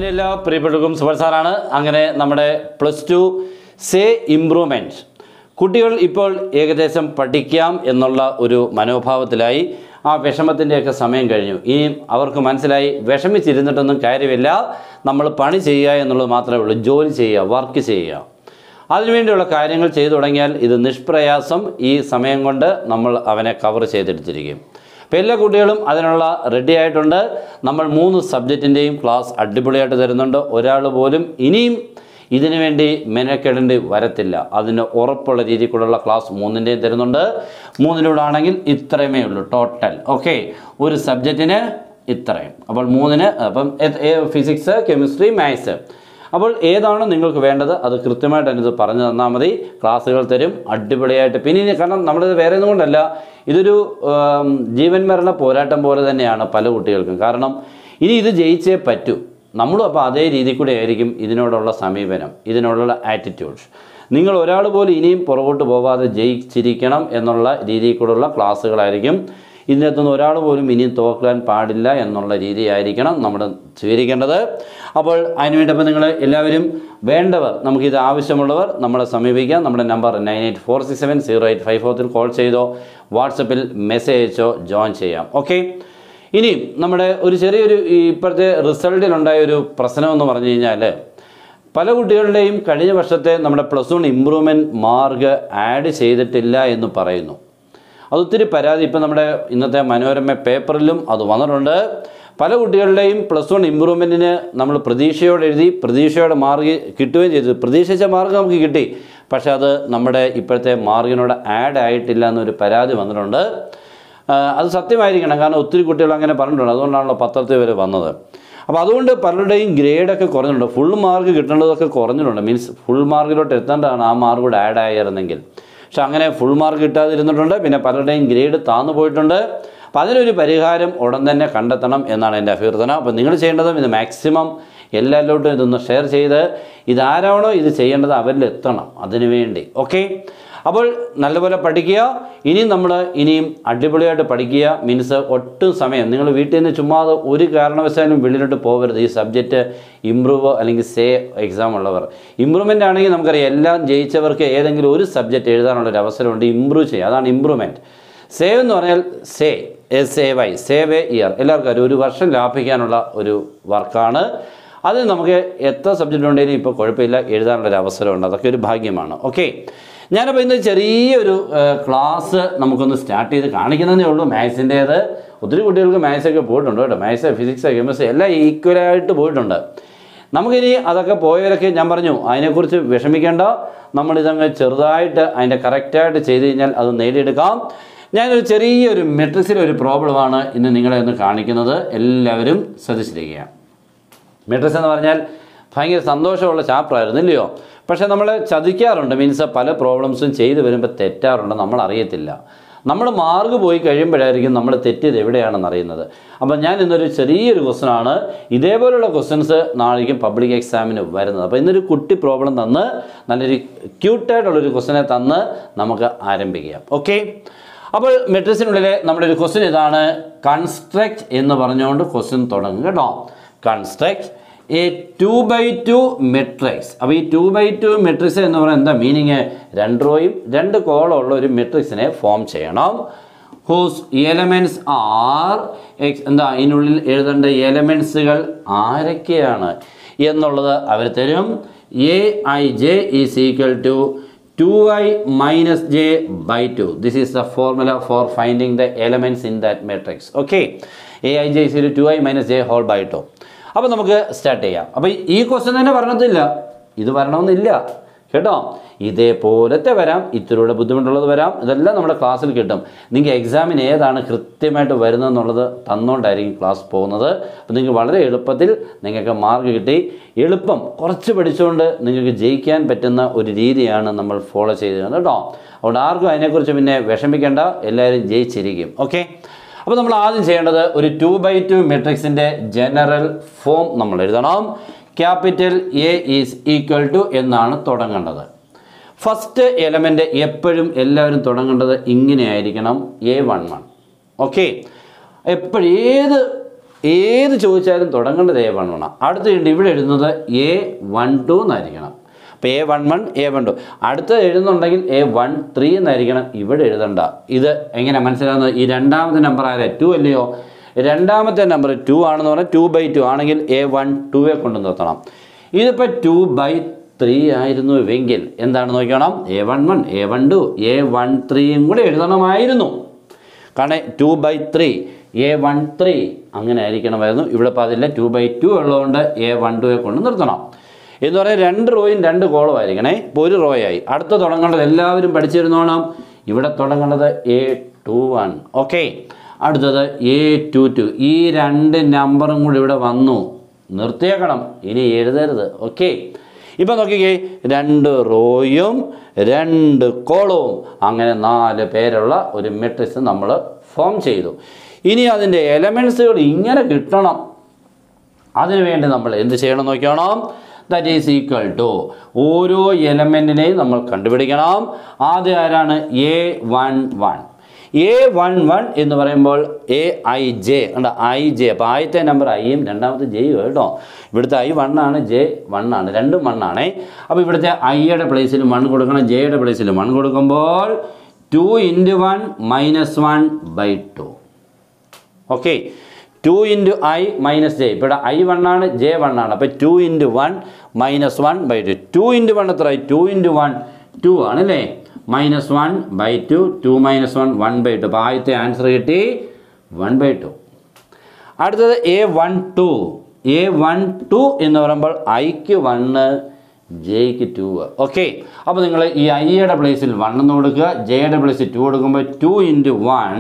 എൻ്റെ എല്ലാ പ്രിയപ്പെട്ടവർക്കും സുബർ സാറാണ് അങ്ങനെ നമ്മുടെ പ്ലസ് ടു സേ ഇംപ്രൂവ്മെൻറ്റ് കുട്ടികൾ ഇപ്പോൾ ഏകദേശം പഠിക്കാം എന്നുള്ള ഒരു മനോഭാവത്തിലായി ആ വിഷമത്തിൻ്റെയൊക്കെ സമയം കഴിഞ്ഞു ഇനിയും അവർക്ക് മനസ്സിലായി വിഷമിച്ചിരുന്നിട്ടൊന്നും കാര്യമില്ല നമ്മൾ പണി ചെയ്യുക എന്നുള്ളത് മാത്രമേ ഉള്ളൂ ജോലി ചെയ്യുക വർക്ക് ചെയ്യുക അതിനുവേണ്ടിയുള്ള കാര്യങ്ങൾ ചെയ്തു തുടങ്ങിയാൽ ഇത് നിഷ്പ്രയാസം ഈ സമയം കൊണ്ട് നമ്മൾ അവനെ കവർ ചെയ്തെടുത്തിരിക്കും അപ്പോൾ എല്ലാ കുട്ടികളും അതിനുള്ള റെഡി ആയിട്ടുണ്ട് നമ്മൾ മൂന്ന് സബ്ജക്റ്റിൻ്റെയും ക്ലാസ് അടിപൊളിയായിട്ട് തരുന്നുണ്ട് ഒരാൾ പോലും ഇനിയും ഇതിനു വേണ്ടി മെനക്കെടേണ്ടി വരത്തില്ല അതിന് ഉറപ്പുള്ള രീതിക്കുള്ള ക്ലാസ് മൂന്നിൻ്റെയും തരുന്നുണ്ട് മൂന്നിലൂടെ ആണെങ്കിൽ ഇത്രയുമേ ഉള്ളൂ ടോട്ടൽ ഓക്കെ ഒരു സബ്ജക്റ്റിന് ഇത്രയും അപ്പോൾ മൂന്നിന് അപ്പം ഫിസിക്സ് കെമിസ്ട്രി മാത്സ് അപ്പോൾ ഏതാണ് നിങ്ങൾക്ക് വേണ്ടത് അത് കൃത്യമായിട്ട് അതിനത് പറഞ്ഞു തന്നാൽ മതി ക്ലാസ്സുകൾ തരും അടിപൊളിയായിട്ട് പിന്നെ ഇനി കാരണം നമ്മളിത് വേറെ ഒന്നും കൊണ്ടല്ല ഇതൊരു ആം, ജീവൻ മരണ പോരാട്ടം പോലെ തന്നെയാണ് പല കുട്ടികൾക്കും കാരണം ഇനി ഇത് ജയിച്ചേ പറ്റൂ നമ്മളും അപ്പോൾ അതേ രീതി കൂടെ ആയിരിക്കും ഇതിനോടുള്ള സമീപനം ഇതിനോടുള്ള ആറ്റിറ്റ്യൂഡ് നിങ്ങൾ ഒരാൾ പോലും ഇനിയും പുറകോട്ട് പോകാതെ ജയിച്ചിരിക്കണം എന്നുള്ള രീതിയിൽ കൂടെയുള്ള ക്ലാസ്സുകളായിരിക്കും ഇതിനകത്തുനിന്ന് ഒരാൾ പോലും ഇനിയും തോക്കാൻ പാടില്ല എന്നുള്ള രീതിയായിരിക്കണം നമ്മൾ സ്വീകരിക്കേണ്ടത് അപ്പോൾ അതിനുവേണ്ടി അപ്പോൾ നിങ്ങൾ എല്ലാവരും വേണ്ടവർ നമുക്കിത് ആവശ്യമുള്ളവർ നമ്മളെ സമീപിക്കാം നമ്മുടെ number nine eight four six seven zero eight five ഫോർത്തിൽ കോൾ ചെയ്തോ വാട്സപ്പിൽ മെസ്സേജ് അയച്ചോ ജോയിൻ ചെയ്യാം ഓക്കെ ഇനി നമ്മുടെ ഒരു ചെറിയൊരു ഈ ഇപ്പോഴത്തെ റിസൾട്ടിലുണ്ടായ ഒരു പ്രശ്നം എന്ന് പറഞ്ഞു കഴിഞ്ഞാൽ പല കുട്ടികളുടെയും കഴിഞ്ഞ വർഷത്തെ നമ്മുടെ plus one improvement mark add ചെയ്തിട്ടില്ല എന്ന് പറയുന്നു അതൊത്തിരി പരാതി ഇപ്പം നമ്മുടെ ഇന്നത്തെ മനോരമ പേപ്പറിലും അത് വന്നിട്ടുണ്ട് പല കുട്ടികളുടെയും പ്ലസ് വൺ ഇമ്പ്രൂവ്മെൻറ്റിന് നമ്മൾ പ്രതീക്ഷയോടെ എഴുതി പ്രതീക്ഷയോടെ മാർക്ക് കിട്ടുകയും ചെയ്തു പ്രതീക്ഷിച്ച മാർക്ക് നമുക്ക് കിട്ടി പക്ഷേ അത് നമ്മുടെ ഇപ്പോഴത്തെ മാർക്കിനോട് ആഡ് ആയിട്ടില്ല എന്നൊരു പരാതി വന്നിട്ടുണ്ട് ആ, അത് സത്യമായിരിക്കണം കാരണം ഒത്തിരി കുട്ടികൾ അങ്ങനെ പറഞ്ഞിട്ടുണ്ട് അതുകൊണ്ടാണല്ലോ പത്രത്തിൽ വരെ വന്നത് അപ്പോൾ അതുകൊണ്ട് പലരുടെയും ഗ്രേഡൊക്കെ കുറഞ്ഞിട്ടുണ്ട് ഫുൾ മാർക്ക് കിട്ടേണ്ടതൊക്കെ കുറഞ്ഞിട്ടുണ്ട് മീൻസ് ഫുൾ മാർക്കിലോട്ട് എത്തേണ്ടതാണ് ആ മാർക്ക് കൂടെ ആഡ് ആയിരുന്നെങ്കിൽ പക്ഷെ അങ്ങനെ ഫുൾ മാർക്ക് കിട്ടാതിരുന്നിട്ടുണ്ട് പിന്നെ പലരുടെയും ഗ്രേഡ് താന്നു പോയിട്ടുണ്ട് അപ്പോൾ അതിനൊരു പരിഹാരം ഉടൻ തന്നെ കണ്ടെത്തണം എന്നാണ് എൻ്റെ അഭ്യർത്ഥന അപ്പോൾ നിങ്ങൾ ചെയ്യേണ്ടതും ഇത് മാക്സിമം എല്ലാവരിലോട്ടും ഇതൊന്ന് ഷെയർ ചെയ്ത് ഇതാരാണോ ഇത് ചെയ്യേണ്ടത് അവരിൽ എത്തണം അതിനു വേണ്ടി ഓക്കെ അപ്പോൾ നല്ലപോലെ പഠിക്കുക ഇനിയും നമ്മൾ ഇനിയും അടിപൊളിയായിട്ട് പഠിക്കുക മീൻസ് ഒട്ടും സമയം നിങ്ങൾ വീട്ടിൽ നിന്ന് ചുമ്മാതെ ഒരു കാരണവശാലും വെളിയിലോട്ട് പോകരുത് ഈ സബ്ജക്റ്റ് ഇമ്പ്രൂവ് അല്ലെങ്കിൽ സേ എക്സാം ഉള്ളവർ ഇമ്പ്രൂവ്മെൻ്റ് ആണെങ്കിൽ നമുക്കറിയാം എല്ലാം ജയിച്ചവർക്ക് ഏതെങ്കിലും ഒരു സബ്ജക്റ്റ് എഴുതാനുള്ള ഒരു അവസരമുണ്ട് ഇമ്പ്രൂവ് ചെയ്യുക അതാണ് ഇമ്പ്രൂവ്മെൻറ്റ് സേവ് എന്ന് പറഞ്ഞാൽ say S save I save a year എല്ലാവർക്കും അറിയാം ഒരു വർഷം ലാഭിക്കാനുള്ള ഒരു വർക്കാണ് അത് നമുക്ക് എത്ര സബ്ജക്റ്റ് ഉണ്ടെങ്കിലും ഇപ്പോൾ കുഴപ്പമില്ല എഴുതാനുള്ളൊരു അവസരമുണ്ട് അതൊക്കെ ഒരു ഭാഗ്യമാണ് ഓക്കെ ഞാനപ്പോൾ ഇന്ന് ചെറിയൊരു ക്ലാസ് നമുക്കൊന്ന് സ്റ്റാർട്ട് ചെയ്ത് കാണിക്കുന്നതേ ഉള്ളൂ മാത്സിൻ്റേത് ഒത്തിരി കുട്ടികൾക്ക് മാത്സൊക്കെ പോയിട്ടുണ്ട് കേട്ടോ മാത്സ് ഫിസിക്സ് കെമിസ്ട്രി എല്ലാം ഈക്വലായിട്ട് പോയിട്ടുണ്ട് നമുക്കിനി അതൊക്കെ പോയവരൊക്കെ ഞാൻ പറഞ്ഞു അതിനെക്കുറിച്ച് വിഷമിക്കേണ്ട നമ്മളിതങ്ങ് ചെറുതായിട്ട് അതിൻ്റെ കറക്റ്റായിട്ട് ചെയ്ത് കഴിഞ്ഞാൽ അത് നേടിയെടുക്കാം ഞാനൊരു ചെറിയൊരു മെട്രിക്സിലെ ഒരു പ്രോബ്ലമാണ് ഇന്ന് നിങ്ങളെ ഒന്ന് കാണിക്കുന്നത് എല്ലാവരും ശ്രദ്ധിച്ചിരിക്കുക മെട്രിക്സ് എന്ന് പറഞ്ഞാൽ ഭയങ്കര സന്തോഷമുള്ള ചാപ്റ്ററായിരുന്നു ഇല്ലയോ പക്ഷേ നമ്മൾ ചതിക്കാറുണ്ട് മീൻസ് പല പ്രോബ്ലംസും ചെയ്ത് വരുമ്പോൾ തെറ്റാറുണ്ട് നമ്മൾ അറിയത്തില്ല നമ്മൾ മാർക്ക് പോയി കഴിയുമ്പോഴായിരിക്കും നമ്മൾ തെറ്റിയത് എവിടെയാണെന്ന് അറിയുന്നത് അപ്പം ഞാൻ ഇന്നൊരു ചെറിയൊരു ക്വസ്റ്റനാണ് ഇതേപോലുള്ള ക്വസ്റ്റ്യൻസ് നാളേക്കും പബ്ലിക് എക്സാമിന് വരുന്നത് അപ്പോൾ ഇന്നൊരു കുട്ടി പ്രോബ്ലം തന്ന് നല്ലൊരു ക്യൂട്ടായിട്ടുള്ളൊരു ക്വസ്റ്റനെ തന്ന് നമുക്ക് ആരംഭിക്കാം ഓക്കെ അപ്പോൾ മെട്രിക്സിനുള്ളിലെ നമ്മുടെ ഒരു ക്വസ്റ്റ്യൻ ഇതാണ് കൺസ്ട്രക്റ്റ് എന്ന് പറഞ്ഞുകൊണ്ട് ക്വസ്റ്റ്യൻ തുടങ്ങും കേട്ടോ construct a two by two matrix അപ്പോൾ ഈ ടു ബൈ ടു മെട്രിക്സ് എന്ന് പറയുന്നത് എന്താ മീനിങ് രണ്ട് റോയും രണ്ട് കോളം ഉള്ള ഒരു മെട്രിക്സിനെ ഫോം ചെയ്യണം ഹൂസ് എലമെൻറ്റ്സ് ആർ എക്സ് എന്താ ഇതിനുള്ളിൽ എഴുതേണ്ട എലമെൻറ്റ്സുകൾ ആരൊക്കെയാണ് എന്നുള്ളത് അവർ തരും A I J is equal to two I minus J by two this is the formula for finding the elements in that matrix okay A I J is two I minus J whole by two അപ്പോൾ നമുക്ക് start ചെയ്യാം അപ്പോൾ ഈ question തന്നെ പറഞ്ഞതില്ല ഇത് വരണമെന്നില്ല കേട്ടോ ഇതേപോലത്തെ വരാം ഇത്തിരിയുടെ ബുദ്ധിമുട്ടുള്ളത് വരാം ഇതെല്ലാം നമ്മുടെ ക്ലാസ്സിൽ കിട്ടും നിങ്ങൾക്ക് എക്സാമിന് ഏതാണ് കൃത്യമായിട്ട് വരുന്നതെന്നുള്ളത് തന്നുകൊണ്ടായിരിക്കും ക്ലാസ് പോകുന്നത് അപ്പോൾ നിങ്ങൾക്ക് വളരെ എളുപ്പത്തിൽ നിങ്ങൾക്ക് മാർക്ക് കിട്ടി എളുപ്പം കുറച്ച് പഠിച്ചുകൊണ്ട് നിങ്ങൾക്ക് ജയിക്കാൻ പറ്റുന്ന ഒരു രീതിയാണ് നമ്മൾ ഫോളോ ചെയ്തത് കേട്ടോ അതുകൊണ്ട് ആർക്കും അതിനെക്കുറിച്ച് പിന്നെ വിഷമിക്കേണ്ട എല്ലാവരും ജയിച്ചിരിക്കും ഓക്കെ അപ്പോൾ നമ്മൾ ആദ്യം ചെയ്യേണ്ടത് ഒരു ടു ബൈ ടു മെട്രിക്സിൻ്റെ ജനറൽ ഫോം നമ്മൾ എഴുതണം capital A is equal to എന്നാണ് തുടങ്ങേണ്ടത് ഫസ്റ്റ് എലമെൻ്റ് എപ്പോഴും എല്ലാവരും തുടങ്ങേണ്ടത് ഇങ്ങനെ ആയിരിക്കണം എ വൺ വൺ ഓക്കെ എപ്പോഴും ഏത് ഏത് ചോദിച്ചാലും തുടങ്ങേണ്ടത് എ വൺ വൺ അടുത്ത് കഴിഞ്ഞിട്ട് ഇവിടെ എഴുതുന്നത് എ വൺ ടു എന്നായിരിക്കണം അപ്പോൾ A one one A one two അടുത്ത് എഴുതുന്നുണ്ടെങ്കിൽ എ വൺ ത്രീ എന്നായിരിക്കണം ഇവിടെ എഴുതണ്ട ഇത് എങ്ങനെ മനസ്സിലാകുന്നത് ഈ രണ്ടാമത്തെ നമ്പർ ആരെ ടു അല്ലയോ രണ്ടാമത്തെ നമ്പർ ടു ആണെന്ന് പറഞ്ഞാൽ ടു ബൈ ടു ആണെങ്കിൽ എ വൺ ടുവെ കൊണ്ട് നിർത്തണം ഇതിപ്പോൾ ടു ബൈ ത്രീ ആയിരുന്നുവെങ്കിൽ എന്താണ് നോക്കണം A one one A one two A one ത്രീയും കൂടെ എഴുതണമായിരുന്നു കാരണം two by three A one three അങ്ങനെ ആയിരിക്കണമായിരുന്നു ഇവിടെ ഇപ്പോൾ അതില്ല ടു ബൈ ടു ഉള്ളതുകൊണ്ട് എ വൺ ടുയെ കൊണ്ട് നിർത്തണം എന്ന് പറയാൻ രണ്ട് റോയും രണ്ട് കോളും ആയിരിക്കണേ ഇപ്പോൾ ഒരു റോയായി അടുത്ത തുടങ്ങേണ്ടത് എല്ലാവരും പഠിച്ചിരുന്നോണം ഇവിടെ തുടങ്ങേണ്ടത് എ ടു വൺ ഓക്കെ അടുത്തത് എ ടു ടു ഈ രണ്ട് നമ്പറും കൂടി ഇവിടെ വന്നു നിർത്തിയേക്കണം ഇനി എഴുതരുത് ഓക്കെ ഇപ്പം നോക്കിക്കേ രണ്ട് റോയും രണ്ട് കോളവും അങ്ങനെ നാല് പേരുള്ള ഒരു മെട്രിക്സ് നമ്മൾ ഫോം ചെയ്തു ഇനി അതിൻ്റെ എലമെൻസുകൾ ഇങ്ങനെ കിട്ടണം അതിനുവേണ്ടി നമ്മൾ എന്ത് ചെയ്യണം നോക്കണം ദാറ്റ് ഈസ് ഈക്വൽ ടു ഓരോ എലമെൻറ്റിനെയും നമ്മൾ കണ്ടുപിടിക്കണം ആദ്യം ആരാണ് A one one A one one എന്ന് പറയുമ്പോൾ എ ഐ ജെ ഉണ്ട് ഐ ജെ അപ്പോൾ ആദ്യത്തെ നമ്പർ ഐയും രണ്ടാമത്തെ ജെയും കേട്ടോ ഇവിടുത്തെ ഐ വൺ ആണ് ജെ വൺ ആണ് രണ്ടും വൺ ആണേ അപ്പോൾ ഇവിടുത്തെ ഐയുടെ പ്ലേസിൽ വൺ കൊടുക്കണം ജെയുടെ പ്ലേസിൽ വൺ കൊടുക്കുമ്പോൾ two into one minus one by two okay two into I minus J ഇവിടെ ഐ വൺ ആണ് ജെ വൺ ആണ് അപ്പോൾ two into one minus one by two two into one എത്ര ടു ഇൻറ്റു വൺ ടു ആണ് അല്ലേ minus one by two two minus one one by two അപ്പോൾ ആദ്യത്തെ answer കിട്ടി വൺ ബൈ ടു അടുത്തത് A one two A one two എന്ന് പറയുമ്പോൾ ഐക്ക് വണ്ണ് ജെയ്ക്ക് ടു ഓക്കെ അപ്പോൾ നിങ്ങൾ ഈ ഐയുടെ പ്ലേസിൽ വൺ എന്ന് കൊടുക്കുക ജെയുടെ പ്ലേസിൽ ടു കൊടുക്കുമ്പോൾ ടു ഇൻറ്റു വൺ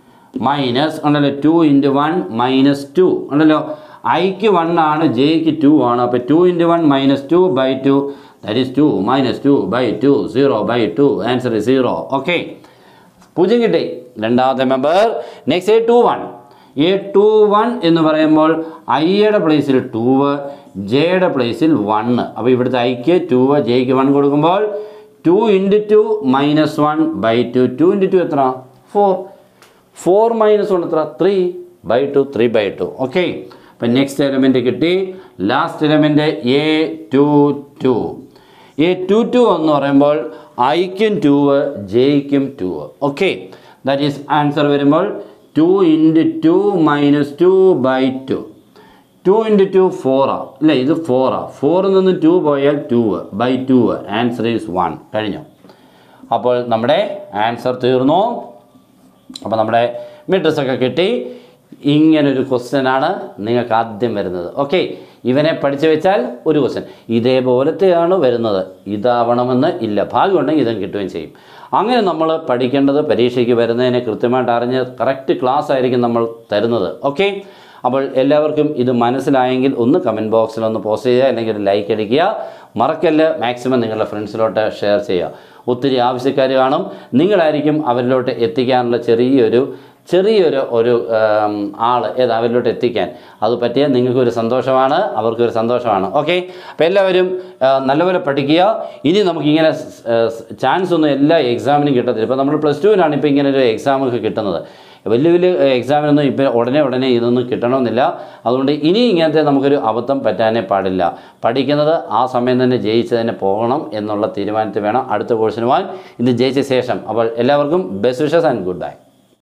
മൈനസ് ഉണ്ടല്ലോ two into one minus two ഉണ്ടല്ലോ ഐക്ക് വൺ ആണ് ജെയ്ക്ക് ടു ആണ് അപ്പോൾ two into one minus two by two that is two minus two by two zero by two answer zero okay പൂജ്യം കിട്ടി രണ്ടാമത്തെ member next A two one A two one എന്ന് പറയുമ്പോൾ ഐയുടെ പ്ലേസിൽ ടൂവ് ജെയുടെ പ്ലേസിൽ വണ്ണ് അപ്പോൾ ഇവിടുത്തെ ഐക്ക് ടൂവ് ജെയ്ക്ക് വൺ കൊടുക്കുമ്പോൾ two into two minus one by two two into two എത്ര ഫോർ ഫോർ മൈനസ് വൺ എത്ര three by two three by two okay അപ്പം നെക്സ്റ്റ് എലമെൻറ്റ് കിട്ടി last element A two two A two two എന്ന് പറയുമ്പോൾ ഐക്കും two ജെയ്ക്കും two okay that is answer വരുമ്പോൾ two into two minus two by two two into two ഫോറാ ഇല്ല ഇത് ഫോറാ ഫോറിൽ നിന്ന് ടു പോയാൽ two by two answer is one കഴിഞ്ഞു അപ്പോൾ നമ്മുടെ ആൻസർ തീർന്നു അപ്പോൾ നമ്മുടെ മെട്രിക്സ് ഒക്കെ കിട്ടി ഇങ്ങനൊരു ക്വസ്റ്റ്യനാണ് നിങ്ങൾക്ക് ആദ്യം വരുന്നത് ഓക്കെ ഇവനെ പഠിച്ചു വെച്ചാൽ ഒരു ക്വസ്റ്റ്യൻ ഇതേപോലത്തെയാണ് വരുന്നത് ഇതാവണമെന്ന് ഇല്ല ഭാഗ്യമുണ്ടെങ്കിൽ ഇതും കിട്ടുകയും ചെയ്യും അങ്ങനെ നമ്മൾ പഠിക്കേണ്ടത് പരീക്ഷയ്ക്ക് വരുന്നതിനെ കൃത്യമായിട്ട് അറിഞ്ഞ് കറക്റ്റ് ക്ലാസ് ആയിരിക്കും നമ്മൾ തരുന്നത് ഓക്കെ അപ്പോൾ എല്ലാവർക്കും ഇത് മനസ്സിലായെങ്കിൽ ഒന്ന് കമൻറ്റ് ബോക്സിൽ ഒന്ന് പോസ്റ്റ് ചെയ്യുക അല്ലെങ്കിൽ ഒരു ലൈക്ക് അടിക്കുക മറക്കല്ല മാക്സിമം നിങ്ങളുടെ ഫ്രണ്ട്സിലോട്ട് ഷെയർ ചെയ്യുക ഒത്തിരി ആവശ്യക്കാർ കാണും നിങ്ങളായിരിക്കും അവരിലോട്ട് എത്തിക്കാനുള്ള ചെറിയൊരു ചെറിയൊരു ഒരു ആൾ ഏത് അവരിലോട്ട് എത്തിക്കാൻ അത് പറ്റിയാൽ നിങ്ങൾക്കൊരു സന്തോഷമാണ് അവർക്കൊരു സന്തോഷമാണ് ഓക്കെ അപ്പോൾ എല്ലാവരും ആ, നല്ലപോലെ പഠിക്കുക ഇനി നമുക്കിങ്ങനെ ചാൻസ് ഒന്നും എല്ലാ എക്സാമിനും കിട്ടത്തില്ല ഇപ്പോൾ നമ്മൾ പ്ലസ് ടുവിനാണ് ഇപ്പോൾ ഇങ്ങനെ ഒരു എക്സാമൊക്കെ കിട്ടുന്നത് വലിയ വലിയ എക്സാമിനൊന്നും ഇപ്പോൾ ഉടനെ ഉടനെ ഇതൊന്നും കിട്ടണമെന്നില്ല അതുകൊണ്ട് ഇനി ഇങ്ങനത്തെ നമുക്കൊരു അബദ്ധം പറ്റാനേ പാടില്ല പഠിക്കുന്നത് ആ സമയം തന്നെ ജയിച്ച് തന്നെ പോകണം എന്നുള്ള തീരുമാനത്തിൽ വേണം അടുത്ത കോഴ്സിന് പോകാൻ ഇത് ജയിച്ച ശേഷം അപ്പോൾ എല്ലാവർക്കും best wishes and good by